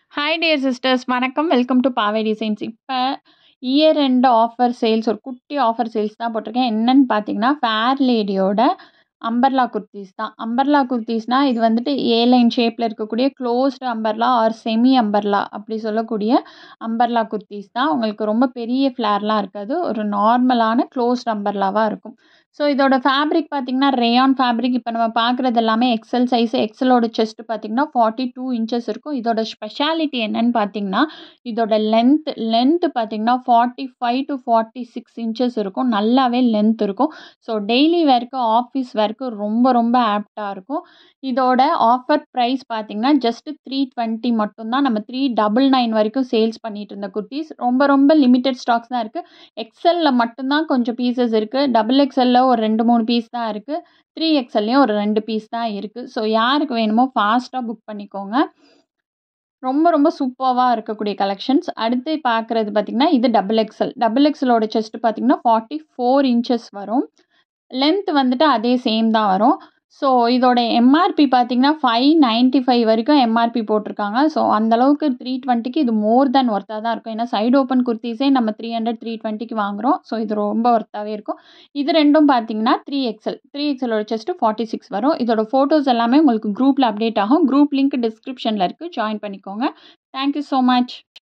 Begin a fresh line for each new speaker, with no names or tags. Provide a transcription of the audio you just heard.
hi dear sisters வணக்கம் welcome to Paavai designs இப்போ year end offer sales ஒரு குட்டி ஆஃபர் சேல்ஸ் தான் போட்டிருக்கேன் என்னன்னு பார்த்தீங்கன்னா ஃபேர் லேடியோட அம்பர்லா குர்த்திஸ் தான் அம்பர்லா குர்த்திஸ்னால் இது வந்துட்டு ஏ லைன் ஷேப்பில் இருக்கக்கூடிய closed umbrella or semi umbrella அப்படி சொல்லக்கூடிய அம்பர்லா குர்த்திஸ் தான் உங்களுக்கு ரொம்ப பெரிய ஃப்ளேர்லாம் இருக்காது ஒரு நார்மலான க்ளோஸ்ட் அம்பர்லாவாக இருக்கும் ஸோ இதோட ஃபேப்ரிக் பார்த்திங்கன்னா ரேயான் ஃபேப்ரிக் இப்போ நம்ம பார்க்குறது எல்லாமே எக்ஸல் சைஸ் எக்ஸலோட செஸ்ட் பார்த்திங்கன்னா ஃபார்ட்டி டூ இன்ச்சஸ் இருக்கும் இதோட ஸ்பெஷாலிட்டி என்னன்னு பார்த்தீங்கன்னா இதோட லென்த் லென்த் பார்த்திங்கன்னா forty five to forty six inches இருக்கும் நல்லாவே லென்த் இருக்கும் ஸோ டெய்லி வேர்க்கு ஆஃபீஸ் வேர்க்கு ரொம்ப ரொம்ப ஆப்டாக இருக்கும் இதோட ஆஃபர் ப்ரைஸ் பார்த்திங்கன்னா ஜஸ்ட்டு த்ரீ டுவெண்ட்டி மட்டும்தான் நம்ம த்ரீ டபுள் நைன் வரைக்கும் சேல்ஸ் பண்ணிகிட்டு இருந்த குர்த்திஸ் ரொம்ப ரொம்ப லிமிட்டட் ஸ்டாக்ஸ் தான் இருக்குது எக்ஸலில் மட்டும்தான் கொஞ்சம் பீசஸ் இருக்குது டபுள் எக்ஸலில் ஒரு ரெண்டு மூணு பீஸ் தான் இருக்குது த்ரீ எக்ஸல்லையும் ஒரு ரெண்டு பீஸ் தான் இருக்குது ஸோ யாருக்கு வேணுமோ ஃபாஸ்ட்டாக புக் பண்ணிக்கோங்க ரொம்ப ரொம்ப சூப்பராக இருக்கக்கூடிய கலெக்ஷன்ஸ் அடுத்து பார்க்குறது பார்த்திங்கன்னா இது டபுள் எக்ஸல் டபுள் எக்ஸலோட செஸ்ட் பார்த்திங்கன்னா ஃபார்ட்டி ஃபோர் இன்ச்சஸ் வரும் லென்த் வந்துட்டு அதே சேம் தான் வரும் ஸோ இதோட எம்ஆர்பி பார்த்திங்கன்னா ஃபைவ் நைன்ட்டி ஃபைவ் வரைக்கும் எம்ஆர்பி போட்டிருக்காங்க ஸோ அந்தளவுக்கு த்ரீ டுவெண்ட்டிக்கு இது மோர் தென் ஒர்த்தாக தான் இருக்கும் ஏன்னா சைடு ஓப்பன் குர்த்திஸே நம்ம த்ரீ ஹண்ட்ரட் த்ரீ டுவெண்ட்டிக்கு வாங்குகிறோம் ஸோ இது ரொம்ப ஒர்த்தாகவே இருக்கும் இது ரெண்டும் பார்த்தீங்கன்னா த்ரீ எக்ஸல் த்ரீ எக்ஸலோட செஸ்ட்டு ஃபார்ட்டி சிக்ஸ் வரும் இதோட ஃபோட்டோஸ் எல்லாமே உங்களுக்கு குரூப்பில் அப்டேட் ஆகும் குரூப் லிங்க் டிஸ்கிரிப்ஷனில் இருக்குது ஜாயின் பண்ணிக்கோங்க தேங்க்யூ ஸோ மச்